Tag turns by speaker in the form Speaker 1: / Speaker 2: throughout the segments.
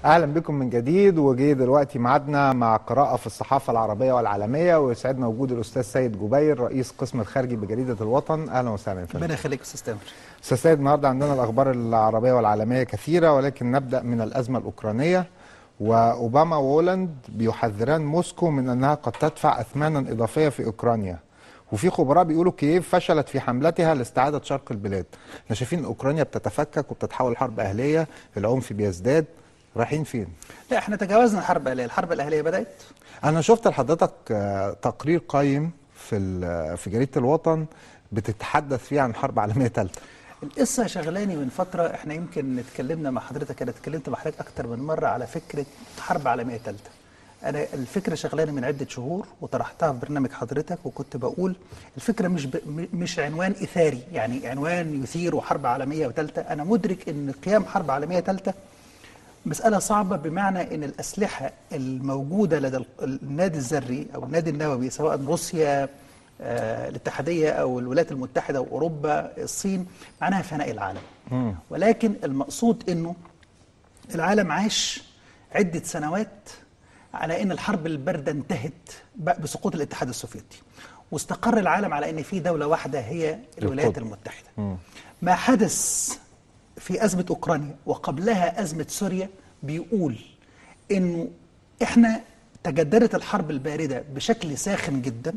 Speaker 1: اهلا بكم من جديد وجه دلوقتي ميعادنا مع قراءه في الصحافه العربيه والعالميه ويسعدنا وجود الاستاذ سيد جبير رئيس قسم الخارجي بجريده الوطن اهلا وسهلا يا فندم
Speaker 2: ربنا يخليك استاذ تامر
Speaker 1: استاذ سيد النهارده عندنا الاخبار العربيه والعالميه كثيره ولكن نبدا من الازمه الاوكرانيه واوباما وهولاند بيحذران موسكو من انها قد تدفع اثمانا اضافيه في اوكرانيا وفي خبراء بيقولوا كييف فشلت في حملتها لاستعاده شرق البلاد احنا شايفين اوكرانيا بتتفكك وبتتحول لحرب اهليه العنف بيزداد رايحين فين
Speaker 2: لا احنا تجاوزنا الحرب الاهليه الحرب الاهليه بدات
Speaker 1: انا شفت لحضرتك آه، تقرير قيم في ال- في جريده الوطن بتتحدث فيه عن حرب عالميه ثالثه
Speaker 2: القصه شغلاني من فتره احنا يمكن اتكلمنا مع حضرتك انا اتكلمت مع حضرتك اكتر من مره على فكره حرب عالميه ثالثه انا الفكره شغلاني من عده شهور وطرحتها في برنامج حضرتك وكنت بقول الفكره مش ب... م- مش عنوان اثاري يعني عنوان يثير وحرب عالميه وثالثه انا مدرك ان قيام حرب عالميه ثالثه مسألة صعبة بمعنى أن الأسلحة الموجودة لدى ال- النادي الذري أو النادي النووي سواء روسيا آه، الاتحادية أو الولايات المتحدة وأوروبا الصين معناها فناء العالم ولكن المقصود أنه العالم عاش عدة سنوات على أن الحرب الباردة انتهت ب- بسقوط الاتحاد السوفيتي واستقر العالم على أن في دولة واحدة هي الولايات
Speaker 1: القطب.
Speaker 2: المتحدة ما حدث في أزمة أوكرانيا وقبلها أزمة سوريا بيقول إنه إحنا تجددت الحرب الباردة بشكل ساخن جدا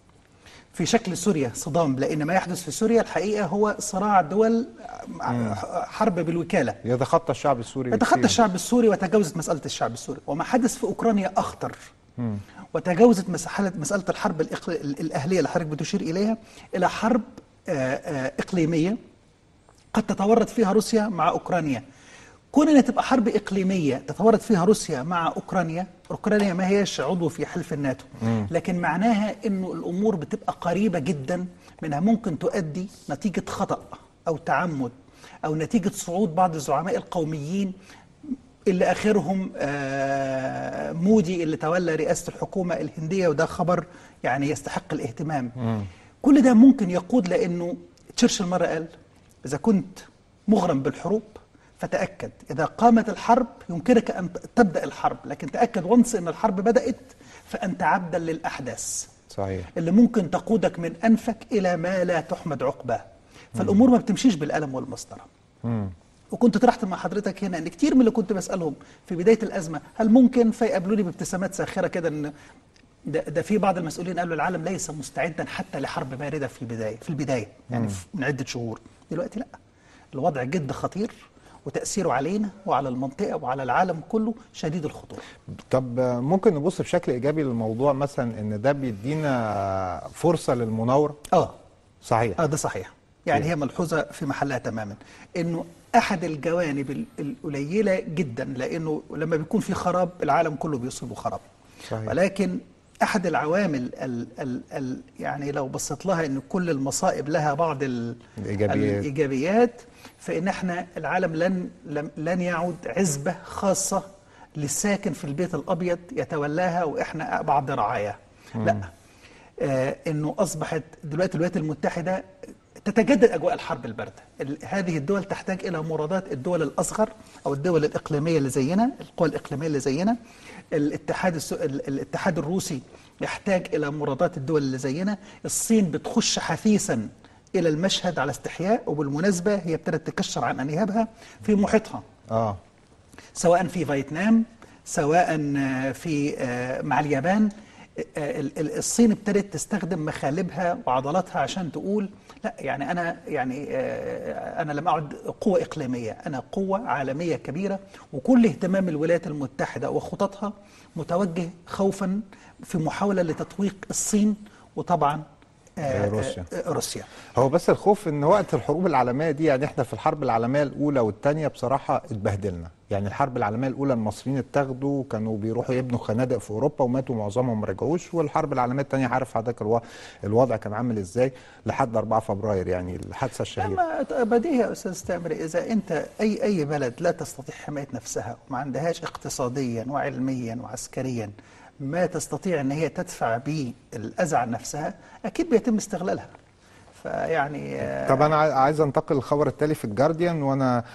Speaker 2: في شكل سوريا صدام لأن ما يحدث في سوريا الحقيقة هو صراع دول حرب بالوكالة
Speaker 1: يتخطى الشعب السوري
Speaker 2: يتخطى
Speaker 1: بكثير.
Speaker 2: الشعب السوري وتجاوزت مسألة الشعب السوري وما حدث في أوكرانيا أخطر وتجاوزت مسألة, مسألة الحرب الإقل... الأهلية اللي حضرتك بتشير إليها إلى حرب آه، آه، إقليمية قد تتورط فيها روسيا مع أوكرانيا كون ان تبقى حرب اقليميه تتورط فيها روسيا مع اوكرانيا، اوكرانيا ما هيش عضو في حلف الناتو، لكن معناها انه الامور بتبقى قريبه جدا منها ممكن تؤدي نتيجه خطا او تعمد او نتيجه صعود بعض الزعماء القوميين اللي اخرهم آه، مودي اللي تولى رئاسه الحكومه الهنديه وده خبر يعني يستحق الاهتمام. كل ده ممكن يقود لانه تشرشل مره قال اذا كنت مغرم بالحروب فتاكد اذا قامت الحرب يمكنك ان تبدا الحرب لكن تاكد وانس ان الحرب بدات فانت عبدا للاحداث
Speaker 1: صحيح
Speaker 2: اللي ممكن تقودك من انفك الى ما لا تحمد عقباه فالامور ما بتمشيش بالقلم والمسطره وكنت طرحت مع حضرتك هنا ان كتير من اللي كنت بسالهم في بدايه الازمه هل ممكن فيقابلوني بابتسامات ساخره كده ان ده, ده في بعض المسؤولين قالوا العالم ليس مستعدا حتى لحرب بارده في البدايه في البدايه يعني في- من عده شهور دلوقتي لا الوضع جد خطير وتاثيره علينا وعلى المنطقه وعلى العالم كله شديد الخطوره
Speaker 1: طب آه، ممكن نبص بشكل ايجابي للموضوع مثلا ان ده بيدينا فرصه للمناوره
Speaker 2: اه
Speaker 1: صحيح
Speaker 2: اه ده صحيح يعني هي ملحوظه في محلها تماما انه احد الجوانب ال- القليله جدا لانه لما بيكون في خراب العالم كله بيصيبه خراب
Speaker 1: صحيح.
Speaker 2: ولكن احد العوامل ال ال ال يعني لو بصيت لها ان كل المصائب لها بعض ال
Speaker 1: الإيجابيات.
Speaker 2: الايجابيات فان احنا العالم لن لن- لن يعد عزبه خاصه للساكن في البيت الابيض يتولاها واحنا بعض رعاياه لا آه انه اصبحت دلوقتي الولايات المتحده تتجدد اجواء الحرب البارده ال- هذه الدول تحتاج الى مرادات الدول الاصغر او الدول الاقليميه اللي زينا القوى الاقليميه اللي زينا الاتحاد السو... ال- الاتحاد الروسي يحتاج الى مرادات الدول اللي زينا الصين بتخش حثيثا الى المشهد على استحياء وبالمناسبه هي ابتدت تكشر عن انيابها في محيطها
Speaker 1: اه
Speaker 2: سواء في فيتنام سواء آه، في آه، مع اليابان آه، ال- ال- الصين ابتدت تستخدم مخالبها وعضلاتها عشان تقول لا يعني انا يعني آه، انا لم اعد قوه اقليميه انا قوه عالميه كبيره وكل اهتمام الولايات المتحده وخططها متوجه خوفا في محاوله لتطويق الصين وطبعا آه،
Speaker 1: روسيا.
Speaker 2: آه، روسيا
Speaker 1: هو بس الخوف ان وقت الحروب العالميه دي يعني احنا في الحرب العالميه الاولى والثانيه بصراحه اتبهدلنا يعني الحرب العالميه الاولى المصريين اتاخدوا كانوا بيروحوا يبنوا خنادق في اوروبا وماتوا معظمهم ما رجعوش والحرب العالميه الثانيه عارف حضرتك الو- الوضع كان عامل ازاي لحد 4 فبراير يعني الحادثه الشهيره
Speaker 2: اما بديهي يا استاذ تامر اذا انت اي اي بلد لا تستطيع حمايه نفسها وما عندهاش اقتصاديا وعلميا وعسكريا ما تستطيع ان هي تدفع به الاذى عن نفسها اكيد بيتم استغلالها فيعني آه،
Speaker 1: طب انا عاي- عايز انتقل للخبر التالي في الجارديان وانا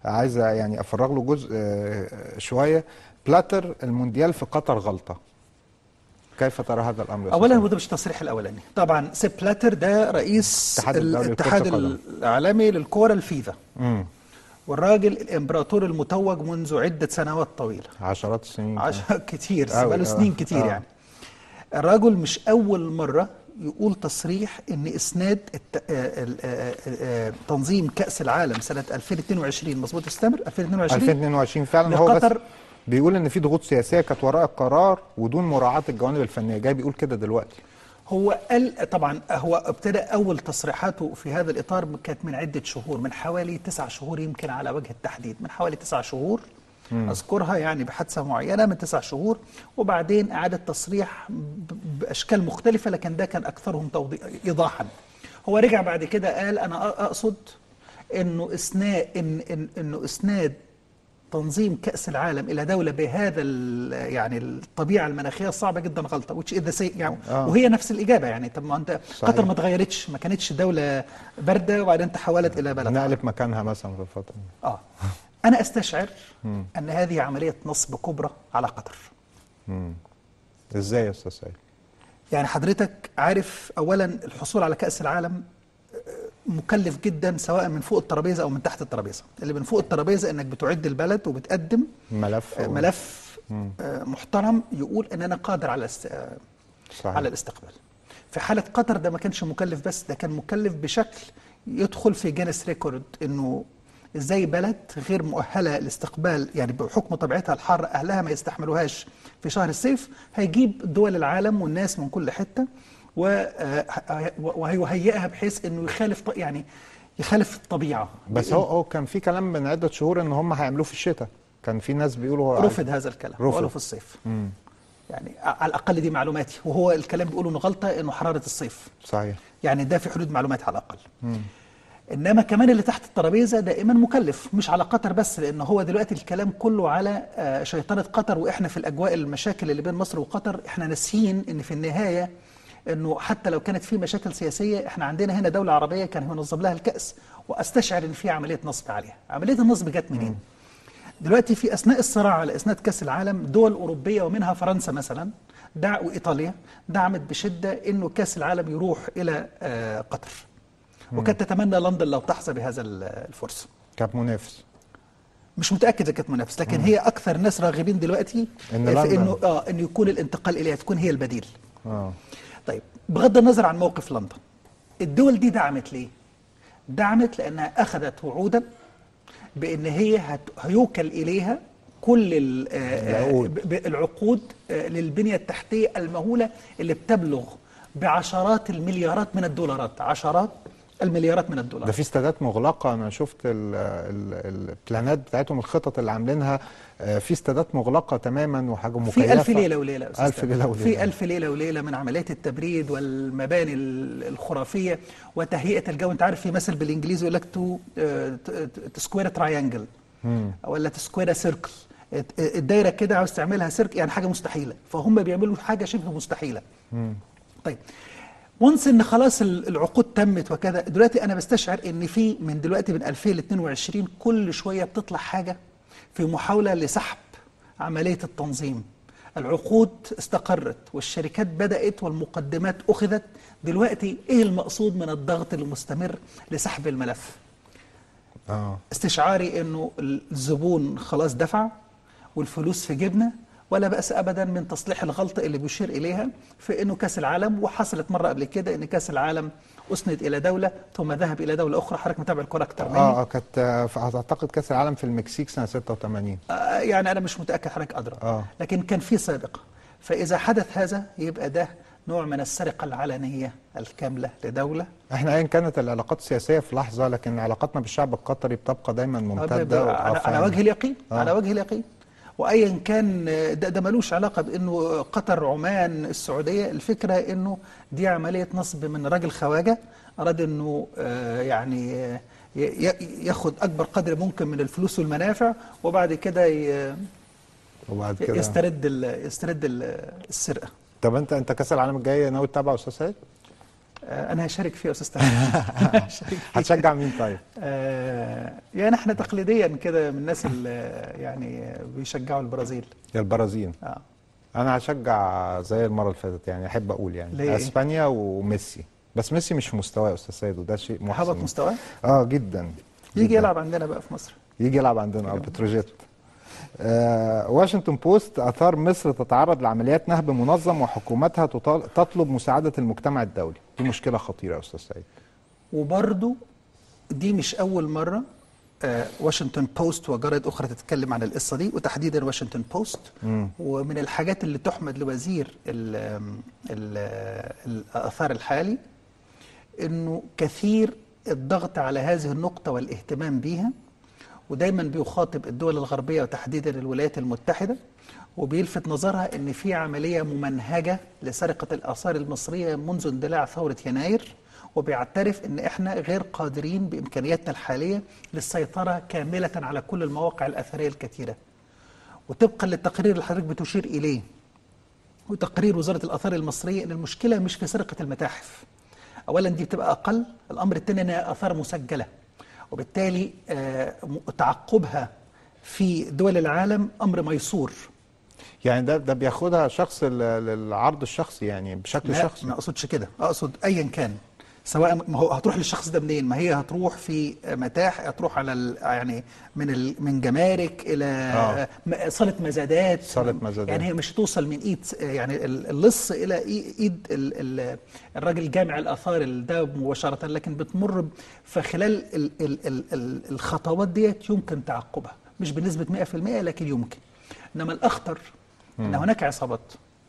Speaker 1: عايز يعني افرغ له جزء آه، شويه بلاتر المونديال في قطر غلطه كيف ترى هذا الامر يا
Speaker 2: اولا
Speaker 1: أستاذ
Speaker 2: وده مش التصريح الاولاني طبعا سيب بلاتر ده رئيس
Speaker 1: الاتحاد الدولي لكرة
Speaker 2: الاتحاد
Speaker 1: القدم.
Speaker 2: العالمي للكوره الفيفا
Speaker 1: امم
Speaker 2: والراجل الامبراطور المتوج منذ عده سنوات طويله
Speaker 1: عشرات السنين
Speaker 2: عش... كتير
Speaker 1: أوي،
Speaker 2: بقاله
Speaker 1: آه.
Speaker 2: سنين كتير
Speaker 1: آه.
Speaker 2: يعني الراجل مش اول مره يقول تصريح ان اسناد الت... آه، ال- آه، آه، تنظيم كاس العالم سنه 2022 مظبوط استمر 2022
Speaker 1: 2022 فعلا هو بس
Speaker 2: لقطر
Speaker 1: بيقول ان في ضغوط سياسيه كانت وراء القرار ودون مراعاه الجوانب الفنيه جاي بيقول كده دلوقتي
Speaker 2: هو قال طبعا هو ابتدى اول تصريحاته في هذا الاطار كانت من عده شهور من حوالي تسع شهور يمكن على وجه التحديد من حوالي تسع شهور اذكرها يعني بحادثه معينه من تسع شهور وبعدين اعاد تصريح ب- باشكال مختلفه لكن ده كان اكثرهم توضيح ايضاحا هو رجع بعد كده قال انا أ- اقصد انه اسناد إن إن انه اسناد تنظيم كأس العالم إلى دولة بهذا ال- يعني الطبيعة المناخية الصعبة جدا غلطة which is the same يعني
Speaker 1: آه.
Speaker 2: وهي نفس الإجابة يعني طب ما أنت
Speaker 1: صحيح.
Speaker 2: قطر ما اتغيرتش ما كانتش دولة باردة وبعدين تحولت إلى بلد
Speaker 1: نقلب مكانها مثلا في الفتره دي.
Speaker 2: آه أنا أستشعر أن هذه عملية نصب كبرى على قطر
Speaker 1: ازاي يا استاذ سعيد
Speaker 2: يعني حضرتك عارف أولا الحصول على كأس العالم آه، مكلف جدا سواء من فوق الترابيزة أو من تحت الترابيزة اللي من فوق الترابيزة إنك بتعد البلد وبتقدم
Speaker 1: ملف
Speaker 2: آه، ملف آه، محترم يقول ان انا قادر على است... آه،
Speaker 1: صحيح.
Speaker 2: على الاستقبال في حاله قطر ده ما كانش مكلف بس ده كان مكلف بشكل يدخل في جينيس ريكورد انه ازاي بلد غير مؤهله لاستقبال يعني بحكم طبيعتها الحاره اهلها ما يستحملوهاش في شهر الصيف هيجيب دول العالم والناس من كل حته و- آه، وهيهيئها بحيث انه يخالف ط- يعني يخالف الطبيعه
Speaker 1: بس هو هو كان في كلام من عده شهور ان هم هيعملوه في الشتاء كان في ناس بيقولوا هو
Speaker 2: رفض هذا الكلام
Speaker 1: رفض.
Speaker 2: وقالوا في الصيف يعني على الاقل دي معلوماتي وهو الكلام بيقولوا انه غلطه انه حراره الصيف
Speaker 1: صحيح
Speaker 2: يعني ده في حدود معلوماتي على الاقل انما كمان اللي تحت الترابيزه دائما مكلف مش على قطر بس لان هو دلوقتي الكلام كله على آه، شيطنه قطر واحنا في الاجواء المشاكل اللي بين مصر وقطر احنا ناسيين ان في النهايه انه حتى لو كانت في مشاكل سياسيه احنا عندنا هنا دوله عربيه كان ينظم لها الكاس واستشعر ان في عمليه نصب عليها عمليه النصب جت منين دلوقتي في اثناء الصراع على اسناد كاس العالم دول اوروبيه ومنها فرنسا مثلا دع وايطاليا دعمت بشده انه كاس العالم يروح الى آه، قطر وكانت تتمنى لندن لو تحظى بهذا ال- الفرصه
Speaker 1: كان منافس
Speaker 2: مش متاكد اذا كانت منافس لكن هي اكثر ناس راغبين دلوقتي
Speaker 1: إن
Speaker 2: في
Speaker 1: لندن-
Speaker 2: انه اه انه يكون الانتقال اليها تكون هي البديل
Speaker 1: اه
Speaker 2: طيب بغض النظر عن موقف لندن الدول دي دعمت ليه دعمت لانها اخذت وعودا بان هي هت- هيوكل اليها كل ال- آه، آه،
Speaker 1: العقود.
Speaker 2: ب- ب- العقود آه، للبنيه التحتيه المهوله اللي بتبلغ بعشرات المليارات من الدولارات عشرات المليارات من
Speaker 1: ده
Speaker 2: الدولارات
Speaker 1: في استادات مغلقه انا شفت ال- ال- البلانات بتاعتهم الخطط اللي عاملينها آه، في استادات مغلقه تماما وحاجه مكيفه
Speaker 2: في ألف ليلة وليلة يا أستاذ
Speaker 1: ألف
Speaker 2: تامر.
Speaker 1: ليلة وليلة.
Speaker 2: في ألف ليلة وليلة من عمليات التبريد والمباني ال- الخرافية وتهيئة الجو أنت عارف في مثل بالإنجليزي يقول لك تو تسكوير تراينجل ولا تسكوير سيركل الدايرة كده عاوز تعملها سيركل يعني حاجة مستحيلة فهم بيعملوا حاجة شبه مستحيلة طيب وانس ان خلاص ال- العقود تمت وكذا دلوقتي انا بستشعر ان في من دلوقتي من 2022 كل شويه بتطلع حاجه في محاوله لسحب عمليه التنظيم العقود استقرت والشركات بدات والمقدمات اخذت دلوقتي ايه المقصود من الضغط المستمر لسحب الملف
Speaker 1: اه
Speaker 2: استشعاري انه الزبون خلاص دفع والفلوس في جيبنا ولا بأس ابدا من تصليح الغلطه اللي بيشير اليها في انه كاس العالم وحصلت مره قبل كده ان كاس العالم اسند الى دوله ثم ذهب الى دوله اخرى حضرتك متابع الكره اكتر مني
Speaker 1: اه آه، كانت آه، في- اعتقد كاس العالم في المكسيك سنه 86
Speaker 2: آه يعني انا مش متاكد حضرتك ادرى
Speaker 1: آه.
Speaker 2: لكن كان في سابقه فاذا حدث هذا يبقى ده نوع من السرقه العلنيه الكامله لدوله
Speaker 1: احنا ايا كانت العلاقات السياسيه في لحظه لكن علاقاتنا بالشعب القطري بتبقى دايما ممتده
Speaker 2: على,
Speaker 1: وقافة
Speaker 2: على وجه اليقين
Speaker 1: آه.
Speaker 2: على وجه اليقين وايا كان ده, ده ملوش علاقه بانه قطر عمان السعوديه الفكره انه دي عمليه نصب من راجل خواجه اراد انه آه، يعني آه، ي- ي- ياخد اكبر قدر ممكن من الفلوس والمنافع وبعد كده ي-
Speaker 1: وبعد كده
Speaker 2: يسترد ال- يسترد ال- السرقه
Speaker 1: طب انت انت كاس العالم الجاي ناوي تتابعه يا استاذ سيد؟
Speaker 2: آه، انا هشارك فيه يا استاذ تامر هشارك فيه.
Speaker 1: هتشجع مين طيب؟
Speaker 2: آه، يعني احنا تقليديا كده من الناس اللي يعني بيشجعوا البرازيل
Speaker 1: يا البرازيل
Speaker 2: اه
Speaker 1: انا هشجع زي المره اللي فاتت يعني احب اقول يعني
Speaker 2: ليه؟
Speaker 1: اسبانيا وميسي بس ميسي مش في مستواه يا استاذ سيد وده شيء محزن
Speaker 2: هبط مستواه
Speaker 1: اه جدا
Speaker 2: يجي
Speaker 1: جداً.
Speaker 2: يلعب عندنا بقى في مصر
Speaker 1: يجي يلعب عندنا اه بتروجيت آه واشنطن بوست اثار مصر تتعرض لعمليات نهب منظم وحكومتها تطال- تطلب مساعده المجتمع الدولي دي مشكله خطيره يا استاذ سيد
Speaker 2: وبرضو دي مش أول مرة آه، واشنطن بوست وجرائد أخرى تتكلم عن القصة دي وتحديدا واشنطن بوست ومن الحاجات اللي تحمد لوزير ال- ال- الآثار الحالي إنه كثير الضغط على هذه النقطة والاهتمام بيها ودايما بيخاطب الدول الغربية وتحديدا الولايات المتحدة وبيلفت نظرها ان في عملية ممنهجة لسرقة الآثار المصرية منذ اندلاع ثورة يناير وبيعترف ان احنا غير قادرين بامكانياتنا الحالية للسيطرة كاملة على كل المواقع الأثرية الكثيرة وطبقا للتقرير اللي حضرتك بتشير إليه وتقرير وزارة الآثار المصرية ان المشكلة مش في سرقة المتاحف اولا دي بتبقى اقل الامر الثاني انها اثار مسجله وبالتالي آه، م- تعقبها في دول العالم امر ميسور
Speaker 1: يعني ده ده بياخدها شخص لل- للعرض الشخصي يعني بشكل
Speaker 2: لا
Speaker 1: شخصي
Speaker 2: ما اقصدش كده اقصد ايا كان سواء ما هو هتروح للشخص ده منين ما هي هتروح في متاح هتروح على ال- يعني من ال من جمارك الى
Speaker 1: آه.
Speaker 2: م- صاله مزادات
Speaker 1: صالة مزادات.
Speaker 2: يعني هي مش توصل من ايد يعني ال- اللص الى إي- ايد ال- ال- الراجل جامع الاثار ده مباشره لكن بتمر ب- فخلال ال ال ال ال الخطوات ديت يمكن تعقبها مش بنسبه 100% لكن يمكن انما الاخطر ان هناك عصابات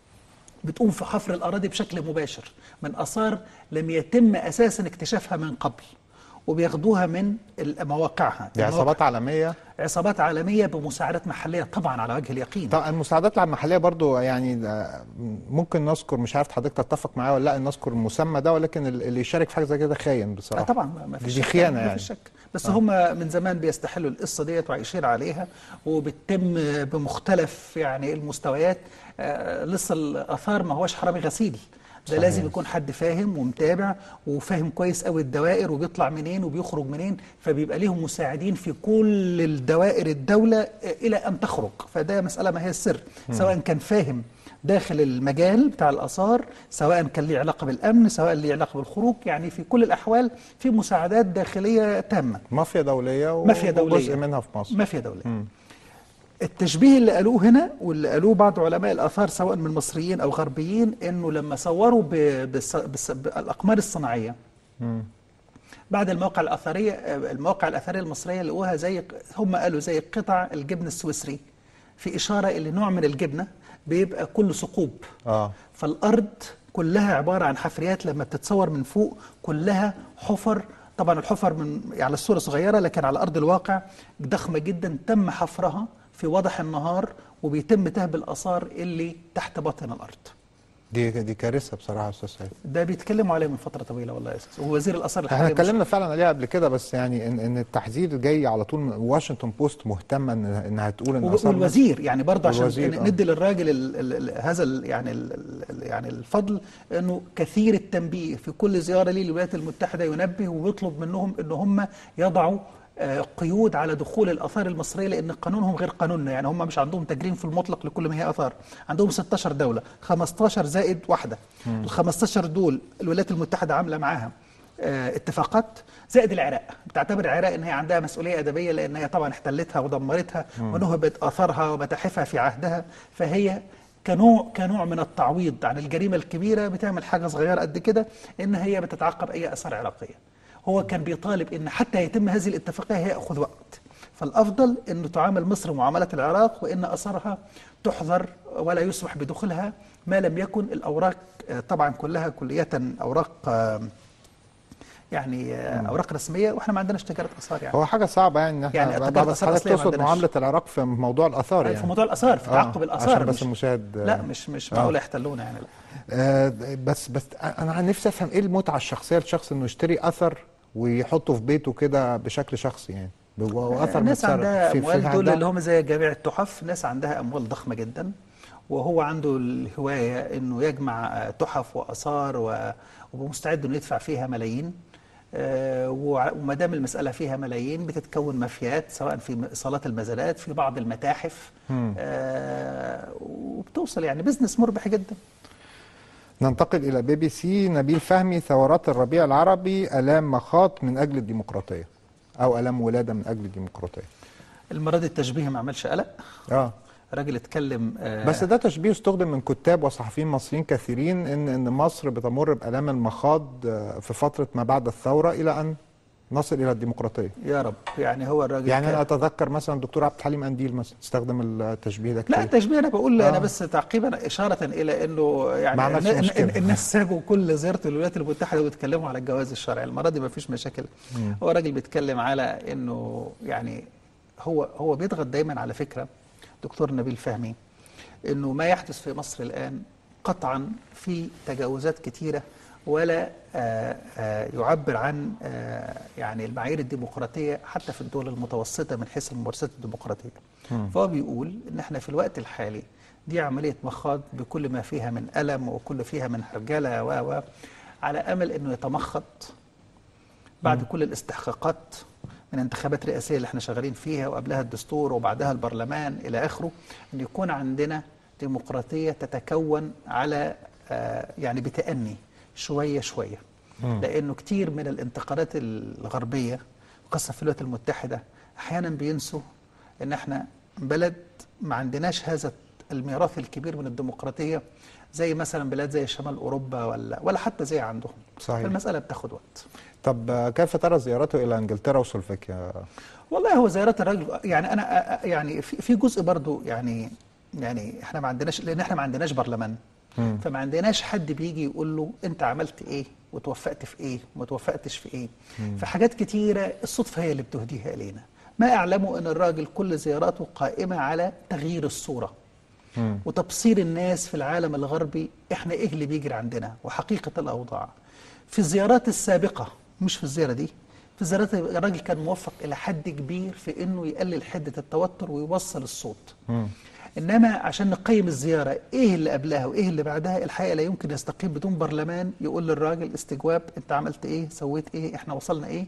Speaker 2: بتقوم في حفر الأراضي بشكل مباشر من آثار لم يتم أساسا اكتشافها من قبل وبياخدوها من ال- مواقعها
Speaker 1: دي عصابات عالميه
Speaker 2: عصابات عالمية بمساعدات محلية طبعا على وجه اليقين
Speaker 1: طبعا المساعدات المحليه برضو يعني ده ممكن نذكر مش عارف حضرتك تتفق معايا ولا لا نذكر المسمى ده ولكن ال- اللي يشارك في حاجه زي كده خاين
Speaker 2: آه
Speaker 1: بصراحه
Speaker 2: طبعا ما- ما فيش
Speaker 1: دي
Speaker 2: شك
Speaker 1: خيانة
Speaker 2: ما
Speaker 1: يعني.
Speaker 2: فيش شك بس هم من زمان بيستحلوا القصه ديت وعايشين عليها وبتتم بمختلف يعني المستويات آه لسه الاثار ما هوش حرامي غسيل ده
Speaker 1: صحيح.
Speaker 2: لازم يكون حد فاهم ومتابع وفاهم كويس قوي الدوائر وبيطلع منين وبيخرج منين فبيبقى ليهم مساعدين في كل الدوائر الدوله آه، الى ان تخرج فده مساله ما هي السر سواء كان فاهم داخل المجال بتاع الآثار سواء كان ليه علاقة بالأمن سواء ليه علاقة بالخروج يعني في كل الأحوال في مساعدات داخلية تامة
Speaker 1: مافيا دوليه و-
Speaker 2: مافيا دولية
Speaker 1: وجزء منها في مصر
Speaker 2: مافيا دولية التشبيه اللي قالوه هنا واللي قالوه بعض علماء الآثار سواء من مصريين أو غربيين إنه لما صوروا ب- بالص- بالص- بالأقمار الصناعية بعد المواقع الأثرية المواقع الأثرية المصرية لقوها زي هم قالوا زي قطع الجبن السويسري في إشارة إلى نوع من الجبنة بيبقى كله ثقوب
Speaker 1: اه
Speaker 2: فالارض كلها عباره عن حفريات لما بتتصور من فوق كلها حفر طبعا الحفر من على الصوره صغيره لكن على ارض الواقع ضخمه جدا تم حفرها في وضح النهار وبيتم تهب الاثار اللي تحت باطن الارض
Speaker 1: دي دي كارثه بصراحه يا استاذ سعيد
Speaker 2: ده بيتكلموا عليه من فتره طويله والله يا استاذ ووزير الاثار
Speaker 1: احنا
Speaker 2: الحالي مش-
Speaker 1: اتكلمنا فعلا عليها قبل كده بس يعني ان ان التحذير جاي على طول من واشنطن بوست مهتمه ان انها تقول ان
Speaker 2: وب-
Speaker 1: آثار مصر-
Speaker 2: والوزير يعني برضه عشان
Speaker 1: والوزير،
Speaker 2: ن-
Speaker 1: آه.
Speaker 2: ندي للراجل ال ال ال هذا ال يعني ال ال يعني الفضل انه كثير التنبيه في كل زياره ليه للولايات المتحده ينبه ويطلب منهم ان هم يضعوا آه، قيود على دخول الاثار المصريه لان قانونهم غير قانوننا يعني هم مش عندهم تجريم في المطلق لكل ما هي اثار عندهم 16 دوله 15 زائد واحده ال 15 دول الولايات المتحده عامله معاها آه، اتفاقات زائد العراق بتعتبر العراق ان هي عندها مسؤوليه ادبيه لان هي طبعا احتلتها ودمرتها ونهبت اثارها ومتاحفها في عهدها فهي كنوع كنوع من التعويض عن الجريمه الكبيره بتعمل حاجه صغيره قد كده ان هي بتتعقب اي اثار عراقيه هو كان بيطالب ان حتى يتم هذه الاتفاقيه هياخذ وقت فالافضل انه تعامل مصر معامله العراق وان اثارها تحظر ولا يسمح بدخولها ما لم يكن الاوراق آه، طبعا كلها كليه اوراق آه، يعني آه، اوراق رسميه واحنا ما عندناش تجاره اثار يعني
Speaker 1: هو حاجه صعبه يعني ان احنا
Speaker 2: يعني
Speaker 1: بس
Speaker 2: اعتبار
Speaker 1: حضرتك
Speaker 2: الآثار الأصلية ما
Speaker 1: تقصد
Speaker 2: عندناش.
Speaker 1: معامله العراق في موضوع الاثار يعني
Speaker 2: في موضوع الاثار في تعقب
Speaker 1: آه،
Speaker 2: الاثار
Speaker 1: عشان بس
Speaker 2: مش
Speaker 1: المشاهد
Speaker 2: لا مش مش
Speaker 1: آه.
Speaker 2: معقول يحتلونا يعني لا.
Speaker 1: آه بس بس انا عن نفسي افهم ايه المتعه الشخصيه للشخص انه يشتري اثر ويحطه في بيته كده بشكل شخصي يعني واثر
Speaker 2: ناس
Speaker 1: متسرب.
Speaker 2: عندها
Speaker 1: في- في
Speaker 2: اموال دول
Speaker 1: عندها-
Speaker 2: اللي هم زي جميع التحف ناس عندها اموال ضخمه جدا وهو عنده الهوايه انه يجمع آه، تحف واثار و... ومستعد انه يدفع فيها ملايين آه، وع- وما دام المساله فيها ملايين بتتكون مافيات سواء في م- صالات المزادات في بعض المتاحف آه، وبتوصل يعني بزنس مربح جدا
Speaker 1: ننتقل إلى بي بي سي نبيل فهمي ثورات الربيع العربي آلام مخاط من أجل الديمقراطية أو آلام ولادة من أجل الديمقراطية
Speaker 2: المره دي التشبيه ما عملش قلق
Speaker 1: آه
Speaker 2: راجل اتكلم آه،
Speaker 1: بس ده تشبيه استخدم من كتاب وصحفيين مصريين كثيرين ان ان مصر بتمر بالام المخاض آه، في فتره ما بعد الثوره الى ان نصل الى الديمقراطيه.
Speaker 2: يا رب يعني هو الراجل
Speaker 1: يعني
Speaker 2: كان-
Speaker 1: انا اتذكر مثلا الدكتور عبد الحليم قنديل مثلا استخدم التشبيه ده
Speaker 2: لا
Speaker 1: كتير.
Speaker 2: تشبيه انا بقول
Speaker 1: آه.
Speaker 2: انا بس تعقيبا اشاره الى انه يعني
Speaker 1: ما عملش
Speaker 2: الن- الن-
Speaker 1: مشكلة.
Speaker 2: الناس سابوا كل زياره الولايات المتحده ويتكلموا على الجواز الشرعي المره دي ما فيش مشاكل هو راجل بيتكلم على انه يعني هو هو بيضغط دايما على فكره دكتور نبيل فهمي انه ما يحدث في مصر الان قطعا في تجاوزات كتيره ولا آه، آه، يعبر عن آه، يعني المعايير الديمقراطيه حتى في الدول المتوسطه من حيث الممارسات الديمقراطيه. فهو بيقول ان احنا في الوقت الحالي دي عمليه مخاض بكل ما فيها من الم وكل فيها من هرجله و و على امل انه يتمخض بعد كل الاستحقاقات من انتخابات رئاسيه اللي احنا شغالين فيها وقبلها الدستور وبعدها البرلمان الى اخره ان يكون عندنا ديمقراطيه تتكون على آه، يعني بتأني شويه شويه لانه كتير من الانتقادات الغربيه خاصه في الولايات المتحده احيانا بينسوا ان احنا بلد ما عندناش هذا الميراث الكبير من الديمقراطيه زي مثلا بلاد زي شمال اوروبا ولا ولا حتى زي عندهم
Speaker 1: صحيح.
Speaker 2: فالمساله بتاخد وقت
Speaker 1: طب آه، كيف ترى زيارته الى انجلترا وسلوفاكيا؟
Speaker 2: والله هو زيارات الراجل يعني انا أ- أ- يعني في في جزء برضو يعني يعني احنا ما عندناش لان احنا ما عندناش برلمان
Speaker 1: مم.
Speaker 2: فما عندناش حد بيجي يقول له انت عملت ايه وتوفقت في ايه وما توفقتش في ايه فحاجات كتيره الصدفه هي اللي بتهديها الينا ما اعلمه ان الراجل كل زياراته قائمه على تغيير الصوره
Speaker 1: مم.
Speaker 2: وتبصير الناس في العالم الغربي احنا ايه اللي بيجري عندنا وحقيقة الأوضاع في الزيارات السابقة مش في الزيارة دي في الزيارات الراجل كان موفق إلى حد كبير في إنه يقلل حدة التوتر ويوصل الصوت
Speaker 1: مم.
Speaker 2: إنما عشان نقيم الزيارة إيه اللي قبلها وإيه اللي بعدها الحقيقة لا يمكن يستقيم بدون برلمان يقول للراجل استجواب أنت عملت إيه سويت إيه إحنا وصلنا إيه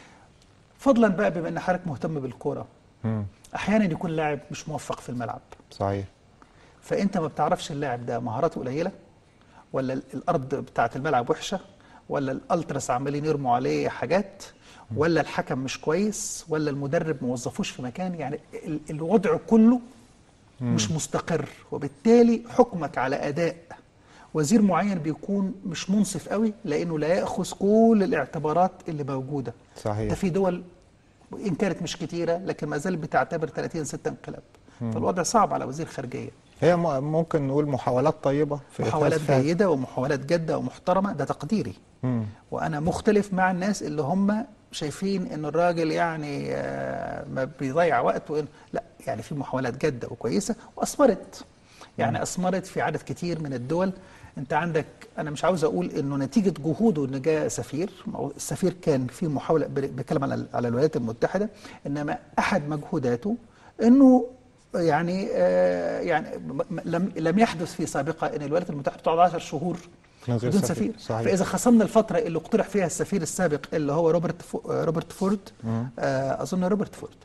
Speaker 2: فضلا بقى بما إن حضرتك مهتم بالكورة
Speaker 1: مم.
Speaker 2: أحيانا يكون لاعب مش موفق في الملعب
Speaker 1: صحيح
Speaker 2: فانت ما بتعرفش اللاعب ده مهاراته قليله ولا ال- الارض بتاعه الملعب وحشه ولا الالتراس عمالين يرموا عليه حاجات ولا الحكم مش كويس ولا المدرب موظفوش في مكان يعني ال- الوضع كله مش مستقر وبالتالي حكمك على اداء وزير معين بيكون مش منصف قوي لانه لا ياخذ كل الاعتبارات اللي موجوده
Speaker 1: صحيح.
Speaker 2: ده في دول ان كانت مش كتيره لكن ما زالت بتعتبر 30 6 انقلاب فالوضع صعب على وزير خارجيه
Speaker 1: هي م- ممكن نقول محاولات طيبة في
Speaker 2: محاولات
Speaker 1: إثبات فعل.
Speaker 2: جيدة ومحاولات جادة ومحترمة ده تقديري
Speaker 1: مم.
Speaker 2: وأنا مختلف مع الناس اللي هم شايفين إن الراجل يعني آه، ما بيضيع وقت وإن لا يعني في محاولات جادة وكويسة وأثمرت يعني أثمرت في عدد كتير من الدول أنت عندك أنا مش عاوز أقول إنه نتيجة جهوده إن جاء سفير ما هو السفير كان في محاولة بيتكلم على على الولايات المتحدة إنما أحد مجهوداته إنه يعني آه، يعني م- م- لم لم يحدث في سابقه ان الولايات المتحده تقعد 10 شهور
Speaker 1: من غير
Speaker 2: بدون
Speaker 1: سفير.
Speaker 2: سفير
Speaker 1: صحيح.
Speaker 2: فاذا خصمنا الفتره اللي اقترح فيها السفير السابق اللي هو روبرت فو آه، روبرت فورد آه، اظن روبرت فورد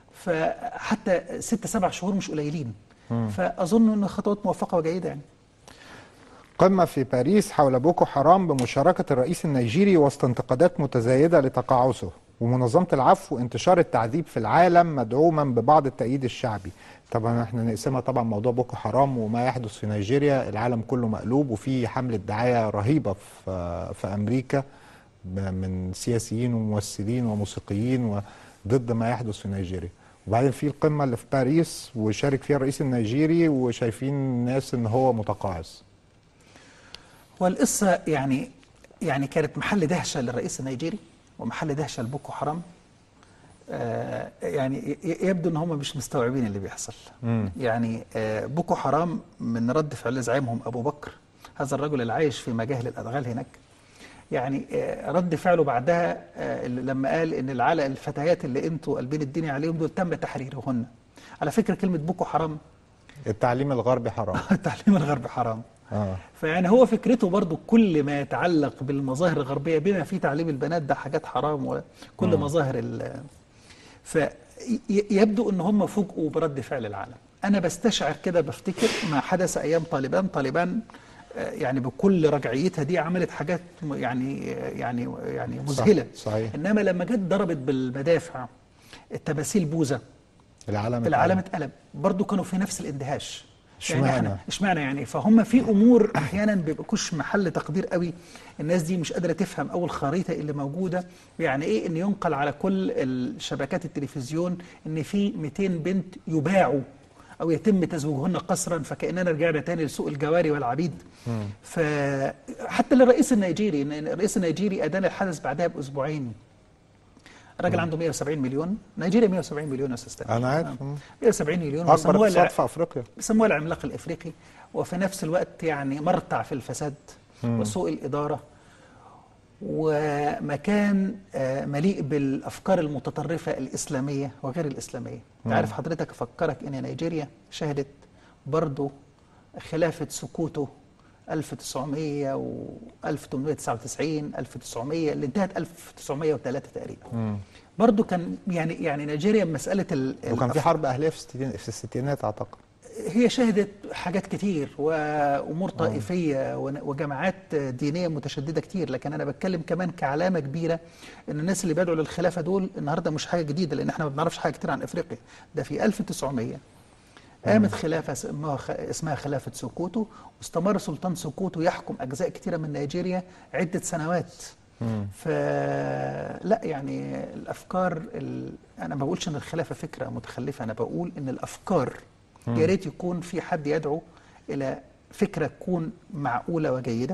Speaker 2: فحتى ست سبع شهور مش قليلين فاظن ان خطوات موفقه وجيده يعني
Speaker 1: قمة في باريس حول بوكو حرام بمشاركة الرئيس النيجيري وسط انتقادات متزايدة لتقاعسه ومنظمة العفو انتشار التعذيب في العالم مدعوما ببعض التأييد الشعبي طبعا احنا نقسمها طبعا موضوع بوكو حرام وما يحدث في نيجيريا العالم كله مقلوب وفي حملة دعاية رهيبة في, في أمريكا ب- من سياسيين وممثلين وموسيقيين ضد ما يحدث في نيجيريا وبعدين في القمة اللي في باريس وشارك فيها الرئيس النيجيري وشايفين الناس ان هو متقاعس
Speaker 2: والقصه يعني يعني كانت محل دهشه للرئيس النيجيري ومحل دهشه لبوكو حرام آه، يعني ي- يبدو ان هم مش مستوعبين اللي بيحصل
Speaker 1: مم.
Speaker 2: يعني آه، بوكو حرام من رد فعل زعيمهم ابو بكر هذا الرجل اللي عايش في مجاهل الادغال هناك يعني آه، رد فعله بعدها آه، لما قال ان العلق الفتيات اللي انتوا قلبين الدنيا عليهم دول تم تحريرهن على فكره كلمه بوكو حرام
Speaker 1: التعليم الغربي حرام
Speaker 2: التعليم الغربي حرام
Speaker 1: اه
Speaker 2: فيعني هو فكرته برضو كل ما يتعلق بالمظاهر الغربية بما في تعليم البنات ده حاجات حرام وكل مظاهر ال فيبدو ان هم فوجئوا برد فعل العالم انا بستشعر كده بفتكر ما حدث ايام طالبان طالبان آه، يعني بكل رجعيتها دي عملت حاجات م- يعني يعني يعني مذهله
Speaker 1: صحيح.
Speaker 2: انما لما جت ضربت بالمدافع التماثيل بوذا
Speaker 1: العالم
Speaker 2: العالم اتقلب برضه كانوا في نفس الاندهاش يعني
Speaker 1: اشمعنى؟
Speaker 2: احنا اشمعنى يعني فهم في امور احيانا بيبقوش محل تقدير قوي الناس دي مش قادره تفهم او الخريطه اللي موجوده يعني ايه ان ينقل على كل الشبكات التلفزيون ان في 200 بنت يباعوا او يتم تزويجهن قسرا فكاننا رجعنا تاني لسوق الجواري والعبيد فحتى للرئيس النيجيري إن الرئيس النيجيري ادان الحدث بعدها باسبوعين الراجل عنده 170 مليون نيجيريا 170 مليون يا استاذ تامر.
Speaker 1: انا عارف مم.
Speaker 2: 170 مليون
Speaker 1: اكبر
Speaker 2: وسموها
Speaker 1: اقتصاد
Speaker 2: الع-
Speaker 1: في افريقيا
Speaker 2: بيسموها العملاق الافريقي وفي نفس الوقت يعني مرتع في الفساد وسوء الاداره ومكان آه، مليء بالافكار المتطرفه الاسلاميه وغير الاسلاميه. انت عارف حضرتك افكرك ان نيجيريا شهدت برضه خلافه سكوتو 1900 و 1899 1900 اللي انتهت 1903 تقريبا. برضه كان يعني يعني نيجيريا مساله ال
Speaker 1: وكان في
Speaker 2: الأف-
Speaker 1: حرب اهليه في الستين- في الستينات اعتقد
Speaker 2: هي شهدت حاجات كتير وامور طائفيه ون- وجماعات دينيه متشدده كتير لكن انا بتكلم كمان كعلامه كبيره ان الناس اللي بيدعوا للخلافه دول النهارده مش حاجه جديده لان احنا ما بنعرفش حاجه كتير عن افريقيا ده في 1900 قامت خلافه اسمها خ- اسمها خلافه سوكوتو واستمر سلطان سوكوتو يحكم اجزاء كتيره من نيجيريا عده سنوات فلا يعني الافكار ال... انا ما بقولش ان الخلافه فكره متخلفه انا بقول ان الافكار يا ريت يكون في حد يدعو الى فكره تكون معقوله وجيده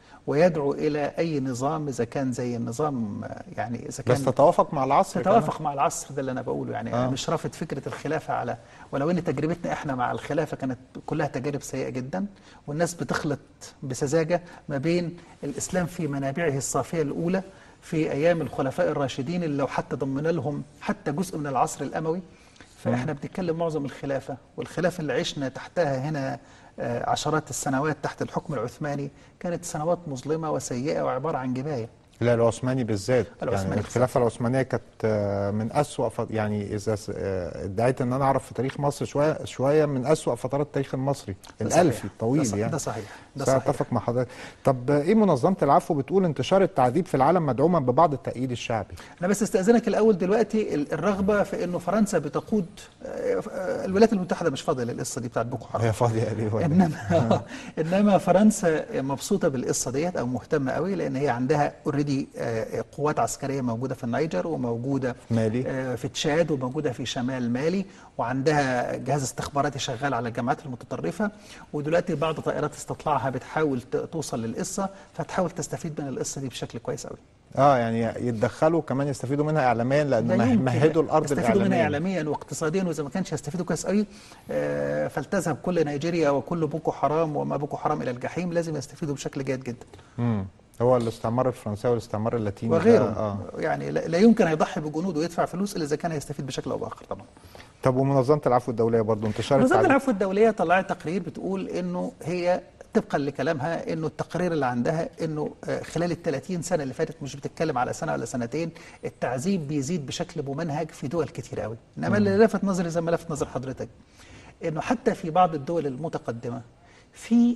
Speaker 2: ويدعو الى اي نظام اذا كان زي النظام آه، يعني اذا كان
Speaker 1: بس تتوافق مع العصر كمان.
Speaker 2: تتوافق مع العصر ده اللي انا بقوله يعني
Speaker 1: آه.
Speaker 2: انا مش رافض فكره الخلافه على ولو ان تجربتنا احنا مع الخلافه كانت كلها تجارب سيئه جدا والناس بتخلط بسذاجه ما بين الاسلام في منابعه الصافيه الاولى في ايام الخلفاء الراشدين اللي لو حتى ضمنا لهم حتى جزء من العصر الاموي فاحنا بنتكلم معظم الخلافه والخلافه اللي عشنا تحتها هنا آه، عشرات السنوات تحت الحكم العثماني كانت سنوات مظلمه وسيئه وعباره عن جبايه
Speaker 1: لا العثماني بالذات
Speaker 2: العثماني
Speaker 1: يعني الخلافه العثمانيه كانت آه، من اسوأ ف... يعني اذا س- آه، ادعيت ان انا اعرف في تاريخ مصر شويه شويه من اسوأ فترات التاريخ المصري
Speaker 2: ده صحيح.
Speaker 1: الالفي
Speaker 2: ده
Speaker 1: الطويل
Speaker 2: صح-
Speaker 1: يعني
Speaker 2: ده صحيح ده
Speaker 1: بس أنا
Speaker 2: صحيح
Speaker 1: اتفق مع حضرتك طب آه، ايه منظمه العفو بتقول انتشار التعذيب في العالم مدعوما ببعض التأييد الشعبي
Speaker 2: انا بس استاذنك الاول دلوقتي ال- الرغبه في انه فرنسا بتقود آه، آه، الولايات المتحده مش فاضيه للقصه دي بتاعت بوكو حرام
Speaker 1: هي فاضيه ليه ولا إيه؟
Speaker 2: انما انما فرنسا مبسوطه بالقصه ديت او مهتمه قوي لان هي عندها اوريدي قوات عسكريه موجوده في النيجر وموجوده
Speaker 1: مالي.
Speaker 2: آه، في تشاد وموجوده في شمال مالي وعندها جهاز استخباراتي شغال على الجماعات المتطرفه ودلوقتي بعض طائرات استطلاعها بتحاول ت- توصل للقصه فتحاول تستفيد من القصه دي بشكل كويس قوي
Speaker 1: اه يعني يتدخلوا كمان يستفيدوا منها اعلاميا لان
Speaker 2: ده
Speaker 1: مه-
Speaker 2: يمكن
Speaker 1: مهدوا الارض
Speaker 2: يستفيدوا منها
Speaker 1: الاعلاميه
Speaker 2: اعلاميا واقتصاديا واذا ما كانش هيستفيدوا كويس قوي آه، فلتذهب كل نيجيريا وكل بوكو حرام وما بوكو حرام الى الجحيم لازم يستفيدوا بشكل جيد جدا
Speaker 1: مم. هو الاستعمار الفرنساوي والاستعمار اللاتيني ده،
Speaker 2: وغيره
Speaker 1: اه
Speaker 2: يعني لا لا يمكن هيضحي بجنوده ويدفع فلوس الا اذا كان هيستفيد بشكل او باخر طبعا
Speaker 1: طب ومنظمه العفو الدوليه برضو انتشار
Speaker 2: وزاره
Speaker 1: التعذيب
Speaker 2: العفو الدوليه طلعت تقرير بتقول انه هي طبقا لكلامها انه التقرير اللي عندها انه آه، خلال ال 30 سنه اللي فاتت مش بتتكلم على سنه ولا سنتين التعذيب بيزيد بشكل ممنهج في دول كتير قوي انما اللي لفت نظري زي ما لفت نظر حضرتك انه حتى في بعض الدول المتقدمه في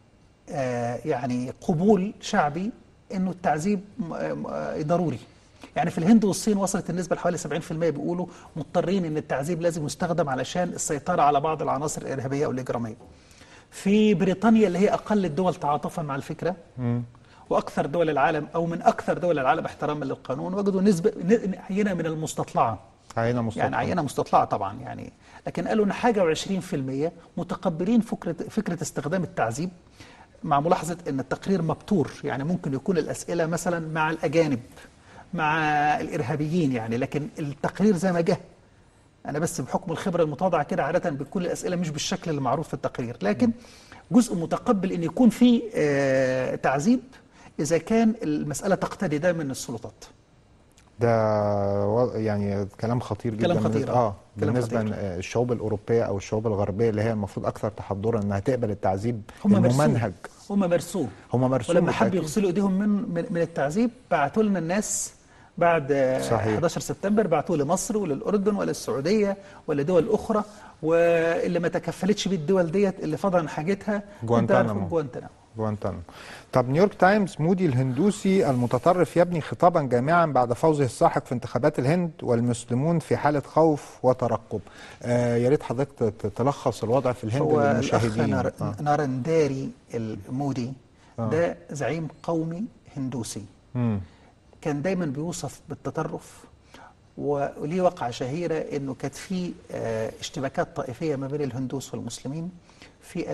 Speaker 2: آه، يعني قبول شعبي انه التعذيب م- آه، ضروري يعني في الهند والصين وصلت النسبه لحوالي 70% بيقولوا مضطرين ان التعذيب لازم يستخدم علشان السيطره على بعض العناصر الارهابيه او الاجراميه في بريطانيا اللي هي اقل الدول تعاطفا مع الفكره واكثر دول العالم او من اكثر دول العالم احتراما للقانون وجدوا نسبه ن- عينه من المستطلعه
Speaker 1: عينه مستقبل
Speaker 2: يعني عينه مستطلعه طبعا يعني لكن قالوا ان حاجه و20% متقبلين فكره فكره استخدام التعذيب مع ملاحظه ان التقرير مبتور يعني ممكن يكون الاسئله مثلا مع الاجانب مع الارهابيين يعني لكن التقرير زي ما جه انا بس بحكم الخبره المتواضعه كده عاده بتكون الاسئله مش بالشكل المعروف في التقرير لكن جزء متقبل ان يكون في آه، تعذيب اذا كان المساله تقتضي ده من السلطات
Speaker 1: ده و- يعني كلام خطير جدا
Speaker 2: كلام خطير،
Speaker 1: بالنسبة-
Speaker 2: آه.
Speaker 1: اه
Speaker 2: كلام
Speaker 1: بالنسبه
Speaker 2: خطير.
Speaker 1: للشعوب الاوروبيه او الشعوب الغربيه اللي هي المفروض اكثر تحضرا انها تقبل التعذيب
Speaker 2: هم مرسوم
Speaker 1: الممنهج
Speaker 2: هم مرسوم
Speaker 1: هم مرسوم
Speaker 2: ولما حبوا
Speaker 1: بالتأكيد.
Speaker 2: يغسلوا ايديهم من من, من التعذيب بعتوا لنا الناس بعد آه،
Speaker 1: صحيح.
Speaker 2: 11 سبتمبر بعتوه لمصر وللاردن وللسعوديه ولدول اخرى واللي ما تكفلتش بيه الدول ديت اللي فضلا عن حاجتها
Speaker 1: جوانتانامو.
Speaker 2: جوانتانامو
Speaker 1: جوانتانامو طب نيويورك تايمز مودي الهندوسي المتطرف يبني خطابا جامعا بعد فوزه الساحق في انتخابات الهند والمسلمون في حالة خوف وترقب آه يا ريت حضرتك ت- ت- تلخص الوضع في الهند
Speaker 2: هو الاخ
Speaker 1: للمشاهدين
Speaker 2: نار
Speaker 1: آه.
Speaker 2: نارنداري المودي
Speaker 1: آه.
Speaker 2: ده زعيم قومي هندوسي
Speaker 1: مم.
Speaker 2: كان دايما بيوصف بالتطرف وليه وقعة شهيرة انه كانت في آه، اشتباكات طائفية ما بين الهندوس والمسلمين في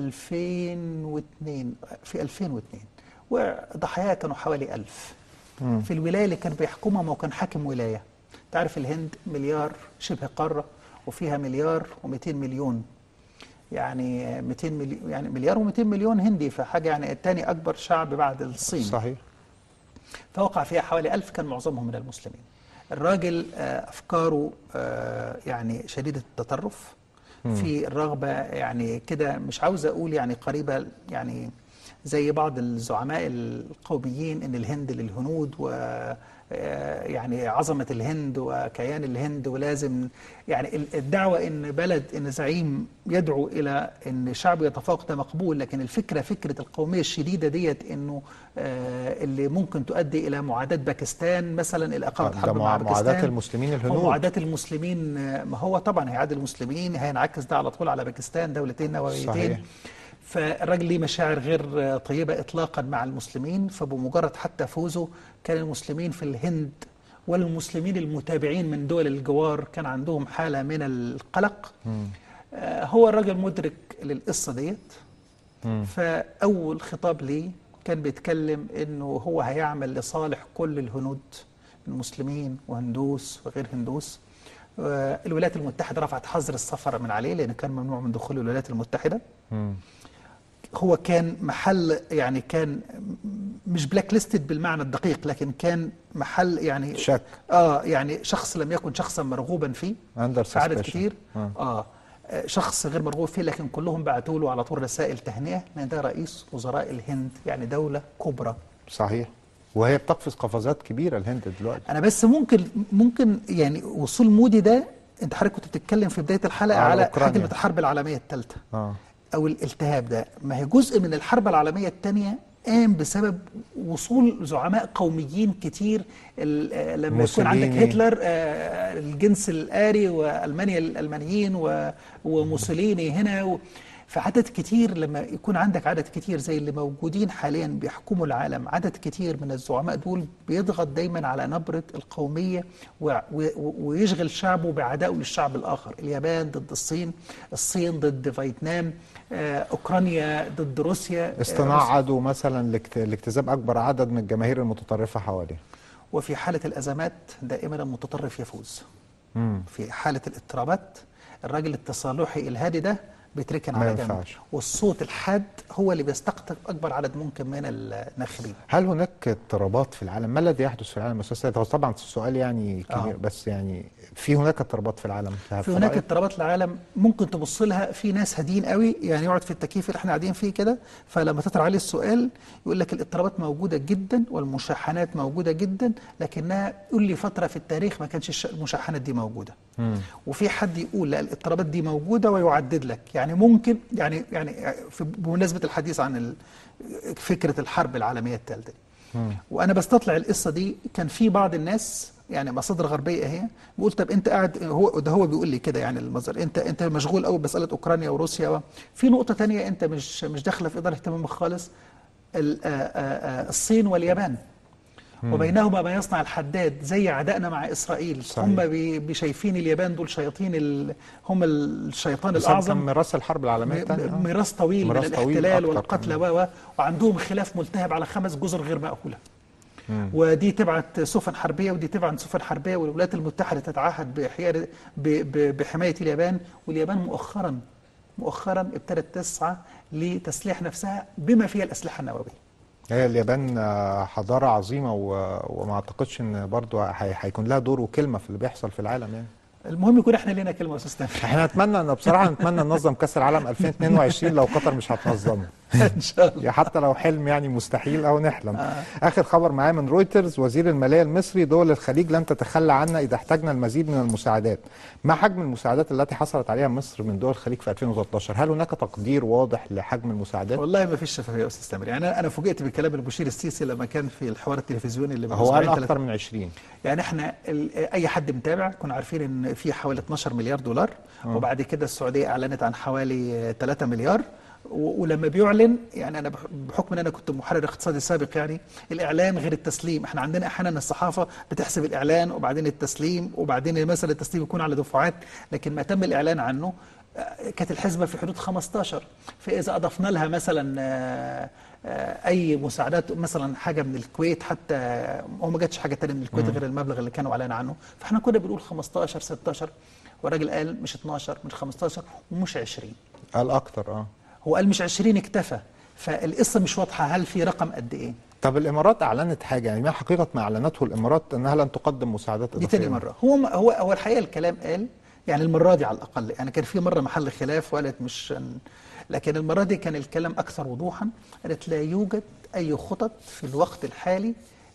Speaker 2: 2002 في 2002 وضحاياها كانوا حوالي ألف
Speaker 1: مم.
Speaker 2: في الولاية اللي كان بيحكمها ما هو كان حاكم ولاية تعرف الهند مليار شبه قارة وفيها مليار و200 مليون يعني 200 مليون يعني مليار و200 مليون هندي فحاجة يعني الثاني أكبر شعب بعد الصين
Speaker 1: صحيح
Speaker 2: فوقع فيها حوالي ألف كان معظمهم من المسلمين الراجل آه، أفكاره آه، يعني شديدة التطرف في الرغبة يعني كده مش عاوز أقول يعني قريبة يعني زي بعض الزعماء القوميين إن الهند للهنود و آه، يعني عظمة الهند وكيان الهند ولازم يعني ال- الدعوة إن بلد إن زعيم يدعو إلى إن شعبه يتفوق ده مقبول لكن الفكرة فكرة القومية الشديدة ديت إنه آه، اللي ممكن تؤدي إلى معاداة باكستان مثلا إلى إقامة
Speaker 1: ده
Speaker 2: حرب
Speaker 1: مع-
Speaker 2: مع
Speaker 1: معاداة
Speaker 2: باكستان
Speaker 1: المسلمين الهنود.
Speaker 2: ومعاداة المسلمين آه، ما هو طبعا هيعادل المسلمين هينعكس ده على طول على باكستان دولتين نوويتين
Speaker 1: صحيح.
Speaker 2: فالراجل ليه مشاعر غير آه، طيبة إطلاقا مع المسلمين فبمجرد حتى فوزه كان المسلمين في الهند والمسلمين المتابعين من دول الجوار كان عندهم حالة من القلق آه، هو الراجل مدرك للقصة ديت
Speaker 1: مم.
Speaker 2: فأول خطاب ليه كان بيتكلم إنه هو هيعمل لصالح كل الهنود المسلمين وهندوس وغير هندوس آه، الولايات المتحدة رفعت حظر السفر من عليه لأنه كان ممنوع من دخول الولايات المتحدة
Speaker 1: مم.
Speaker 2: هو كان محل يعني كان مش بلاك ليستد بالمعنى الدقيق لكن كان محل يعني
Speaker 1: شك.
Speaker 2: اه يعني شخص لم يكن شخصا مرغوبا فيه
Speaker 1: Under
Speaker 2: في عدد
Speaker 1: suspicion.
Speaker 2: كتير
Speaker 1: آه.
Speaker 2: آه. آه شخص غير مرغوب فيه لكن كلهم بعتوا له على طول رسائل تهنئه لان ده رئيس وزراء الهند يعني دوله كبرى
Speaker 1: صحيح وهي بتقفز قفزات كبيرة الهند دلوقتي
Speaker 2: انا بس ممكن ممكن يعني وصول مودي ده انت حضرتك كنت بتتكلم في بدايه الحلقه
Speaker 1: على
Speaker 2: على
Speaker 1: أوكرانيا.
Speaker 2: حجم الحرب العالميه الثالثه
Speaker 1: اه
Speaker 2: او الالتهاب ده ما هي جزء من الحرب العالميه الثانيه قام بسبب وصول زعماء قوميين كتير ال- آه، لما يكون عندك
Speaker 1: موسوليني.
Speaker 2: هتلر آه، الجنس الآري وألمانيا الألمانيين و- وموسوليني هنا و فعدد كتير لما يكون عندك عدد كتير زي اللي موجودين حاليا بيحكموا العالم عدد كتير من الزعماء دول بيضغط دايما على نبرة القومية و- و- ويشغل شعبه بعدائه للشعب الآخر اليابان ضد الصين الصين ضد فيتنام آه، أوكرانيا ضد روسيا آه،
Speaker 1: اصطناع عدو مثلا لاكت- لاجتذاب اكبر عدد من الجماهير المتطرفة حواليه
Speaker 2: وفي حالة الأزمات دائما المتطرف يفوز
Speaker 1: مم.
Speaker 2: في حالة الاضطرابات الراجل التصالحي الهادي ده بيتركن
Speaker 1: ما
Speaker 2: على جنب
Speaker 1: ينفعش.
Speaker 2: والصوت الحاد هو اللي بيستقطب أكبر عدد ممكن من الناخبين
Speaker 1: هل هناك اضطرابات في العالم؟ ما الذي يحدث في العالم أستاذ سيد؟ هو طبعا السؤال يعني كبير
Speaker 2: آه.
Speaker 1: بس يعني في هناك اضطرابات في العالم
Speaker 2: في هناك اضطرابات العالم ممكن تبص لها في ناس هادين قوي يعني يقعد في التكييف اللي احنا قاعدين فيه كده فلما تطرح عليه السؤال يقول لك الاضطرابات موجوده جدا والمشاحنات موجوده جدا لكنها قول لي فتره في التاريخ ما كانش الش- المشاحنات دي موجوده
Speaker 1: مم.
Speaker 2: وفي حد يقول لا الاضطرابات دي موجوده ويعدد لك يعني ممكن يعني يعني في بمناسبه الحديث عن ال- فكره الحرب العالميه الثالثه
Speaker 1: مم.
Speaker 2: وانا بستطلع القصه دي كان في بعض الناس يعني مصادر غربيه اهي بيقول طب انت قاعد هو ده هو بيقول لي كده يعني المصدر انت انت مشغول قوي بمساله اوكرانيا وروسيا و... في نقطه تانية انت مش مش داخله في اطار اهتمامك خالص ال- آه، آه، آه، الصين واليابان وبينهما ما يصنع الحداد زي عدائنا مع اسرائيل
Speaker 1: صحيح.
Speaker 2: هم بي- بيشايفين اليابان دول شياطين ال... هم الشيطان
Speaker 1: بس كان
Speaker 2: الاعظم
Speaker 1: ميراث الحرب العالمية الثانية
Speaker 2: م- ميراث طويل من
Speaker 1: ميراث طويل
Speaker 2: الاحتلال
Speaker 1: أكتر
Speaker 2: والقتل
Speaker 1: كمان.
Speaker 2: و و- وعندهم خلاف ملتهب على خمس جزر غير مأهولة
Speaker 1: مم.
Speaker 2: ودي تبعت سفن حربية ودي تبعت سفن حربية والولايات المتحدة تتعهد بحيار ب- ب- بحماية اليابان واليابان مؤخرا مؤخرا ابتدت تسعى لتسليح نفسها بما فيها الأسلحة النووية
Speaker 1: هي اليابان آه، حضاره عظيمه و... وما اعتقدش ان برضو هي... هيكون لها دور وكلمه في اللي بيحصل في العالم يعني
Speaker 2: المهم يكون احنا لينا كلمه يا استاذ تامر
Speaker 1: احنا نتمنى ان بصراحه نتمنى ننظم كاس العالم 2022 لو قطر مش هتنظمه
Speaker 2: ان شاء الله
Speaker 1: يا حتى لو حلم يعني مستحيل او نحلم آه. اخر خبر معايا من رويترز وزير الماليه المصري دول الخليج لن تتخلى عنا اذا احتاجنا المزيد من المساعدات ما حجم المساعدات التي حصلت عليها مصر من دول الخليج في 2013 هل هناك تقدير واضح لحجم المساعدات
Speaker 2: والله ما فيش شفافيه يا استاذ تامر يعني انا انا فوجئت بكلام المشير السيسي لما كان في الحوار التلفزيوني اللي من
Speaker 1: هو قال
Speaker 2: أسبوعين
Speaker 1: اكتر من 20
Speaker 2: يعني احنا ال- اي حد متابع كنا عارفين ان في حوالي 12 مليار دولار وبعد كده السعوديه اعلنت عن حوالي 3 مليار و- ولما بيعلن يعني انا بح- بحكم ان انا كنت محرر اقتصادي سابق يعني الاعلان غير التسليم احنا عندنا احيانا الصحافه بتحسب الاعلان وبعدين التسليم وبعدين مثلا التسليم يكون على دفعات لكن ما تم الاعلان عنه آه، كانت الحسبه في حدود 15 فاذا اضفنا لها مثلا آه، آه، اي مساعدات مثلا حاجه من الكويت حتى هو ما جاتش حاجه تانية من الكويت غير المبلغ اللي كانوا اعلان عنه فاحنا كنا بنقول 15 16 والراجل قال مش 12 مش 15 ومش 20
Speaker 1: قال اكتر اه
Speaker 2: هو قال مش 20 اكتفى فالقصه مش واضحه هل في رقم قد ايه
Speaker 1: طب الامارات اعلنت حاجه يعني ما حقيقه ما اعلنته الامارات انها لن تقدم مساعدات
Speaker 2: دي
Speaker 1: اضافيه
Speaker 2: تاني مره هو هو هو الحقيقه الكلام قال يعني المره دي على الاقل يعني كان في مره محل خلاف وقالت مش لكن المره دي كان الكلام اكثر وضوحا قالت لا يوجد اي خطط في الوقت الحالي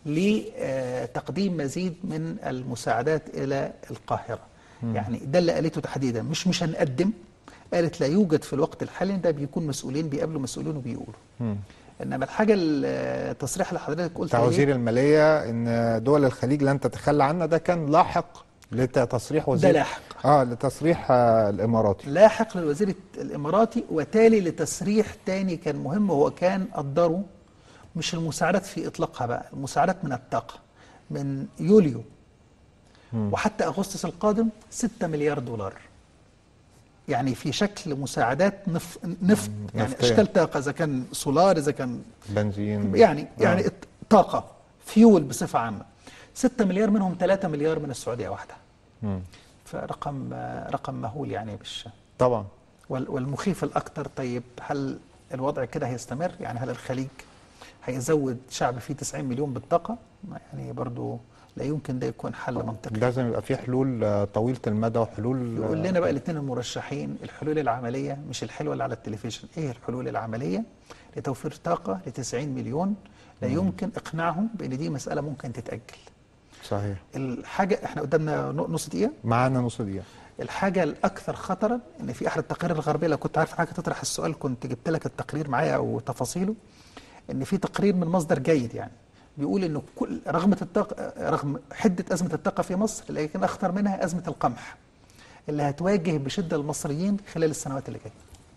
Speaker 2: لتقديم مزيد من المساعدات الى القاهره يعني ده اللي قالته تحديدا مش مش هنقدم قالت لا يوجد في الوقت الحالي ده بيكون مسؤولين بيقابلوا مسؤولين وبيقولوا انما الحاجه التصريح اللي حضرتك قلت
Speaker 1: بتاع
Speaker 2: عليه
Speaker 1: وزير الماليه ان دول الخليج لن تتخلى عنا ده كان لاحق لتصريح وزير
Speaker 2: ده لاحق.
Speaker 1: اه لتصريح آه الاماراتي
Speaker 2: لاحق للوزير الاماراتي وتالي لتصريح تاني كان مهم هو كان قدره مش المساعدات في اطلاقها بقى المساعدات من الطاقه من يوليو وحتى اغسطس القادم 6 مليار دولار يعني في شكل مساعدات نف... نفط يعني
Speaker 1: نفطية.
Speaker 2: اشكال طاقه اذا كان سولار اذا كان
Speaker 1: بنزين
Speaker 2: يعني
Speaker 1: آه.
Speaker 2: يعني طاقه فيول بصفه عامه 6 مليار منهم 3 مليار من السعوديه واحده
Speaker 1: مم.
Speaker 2: فرقم رقم مهول يعني مش
Speaker 1: طبعا
Speaker 2: وال- والمخيف الأكثر طيب هل الوضع كده هيستمر يعني هل الخليج هيزود شعب فيه 90 مليون بالطاقة ما يعني برضو لا يمكن ده يكون حل منطقي
Speaker 1: لازم يبقى في حلول آه، طويلة المدى وحلول
Speaker 2: يقول لنا بقى الاثنين المرشحين الحلول العملية مش الحلوة اللي على التلفزيون ايه الحلول العملية لتوفير طاقة ل 90 مليون لا يمكن اقناعهم بان دي مسألة ممكن تتأجل
Speaker 1: صحيح
Speaker 2: الحاجة احنا قدامنا نص دقيقة
Speaker 1: معانا نص دقيقة
Speaker 2: الحاجة الأكثر خطرا إن في أحد التقارير الغربية لو كنت عارف حاجة تطرح السؤال كنت جبت لك التقرير معايا أو تفاصيله إن في تقرير من مصدر جيد يعني بيقول إنه كل رغم الطاقة رغم حدة أزمة الطاقة في مصر لكن أخطر منها أزمة القمح اللي هتواجه بشدة المصريين خلال السنوات اللي جاية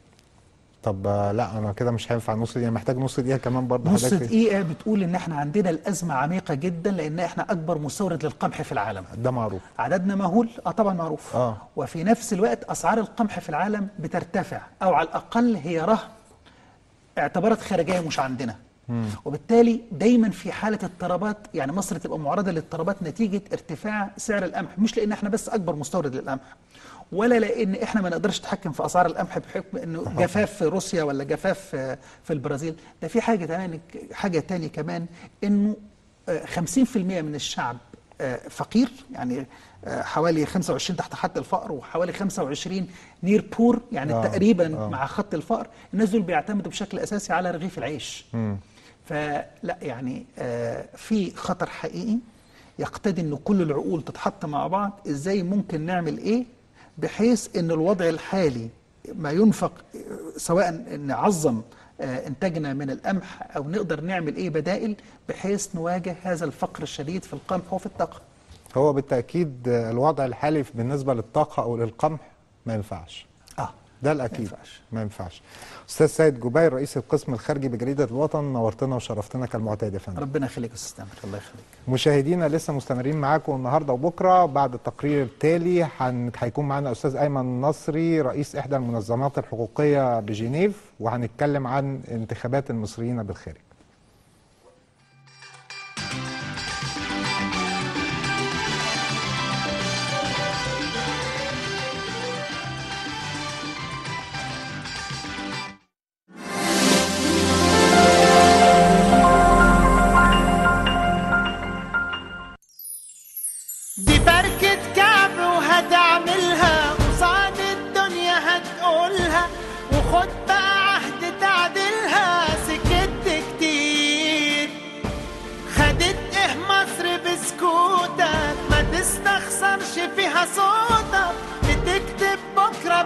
Speaker 1: طب آه، لا انا كده مش هينفع نص دقيقة محتاج نص دقيقة كمان برضه
Speaker 2: نص
Speaker 1: حضرتك-
Speaker 2: دقيقة بتقول إن إحنا عندنا الأزمة عميقة جدا لأن إحنا أكبر مستورد للقمح في العالم
Speaker 1: ده معروف
Speaker 2: عددنا مهول اه طبعا معروف
Speaker 1: آه.
Speaker 2: وفي نفس الوقت اسعار القمح في العالم بترتفع او على الاقل هي رهن اعتبارات خارجيه مش عندنا وبالتالي دايما في حاله اضطرابات يعني مصر تبقى معرضه لاضطرابات نتيجه ارتفاع سعر القمح مش لان احنا بس اكبر مستورد للقمح ولا لان احنا ما نقدرش نتحكم في اسعار القمح بحكم انه جفاف في روسيا ولا جفاف في- في البرازيل ده في حاجه كمان حاجه تاني كمان انه آه، 50% من الشعب آه، فقير يعني آه، حوالي 25 تحت خط الفقر وحوالي 25 نير بور يعني
Speaker 1: آه،
Speaker 2: تقريبا
Speaker 1: آه.
Speaker 2: مع خط الفقر الناس دول بيعتمدوا بشكل اساسي على رغيف العيش فلا يعني آه، في خطر حقيقي يقتضي ان كل العقول تتحط مع بعض ازاي ممكن نعمل ايه بحيث ان الوضع الحالي ما ينفق آه، سواء نعظم آه، انتاجنا من القمح او نقدر نعمل ايه بدائل بحيث نواجه هذا الفقر الشديد في القمح وفي الطاقه
Speaker 1: هو بالتأكيد آه، الوضع الحالي بالنسبة للطاقة أو للقمح ما ينفعش
Speaker 2: اه
Speaker 1: ده الأكيد
Speaker 2: ما ينفعش.
Speaker 1: ما ينفعش أستاذ سيد جبير رئيس القسم الخارجي بجريدة الوطن نورتنا وشرفتنا كالمعتاد يا فندم
Speaker 2: ربنا يخليك يا استاذ تامر الله يخليك
Speaker 1: مشاهدينا لسه مستمرين معاكم النهارده وبكره بعد التقرير التالي هن- هيكون معانا استاذ ايمن النصري رئيس احدى المنظمات الحقوقيه بجنيف وهنتكلم عن انتخابات المصريين بالخارج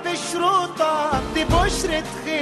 Speaker 3: بشروطها دي بشرة خير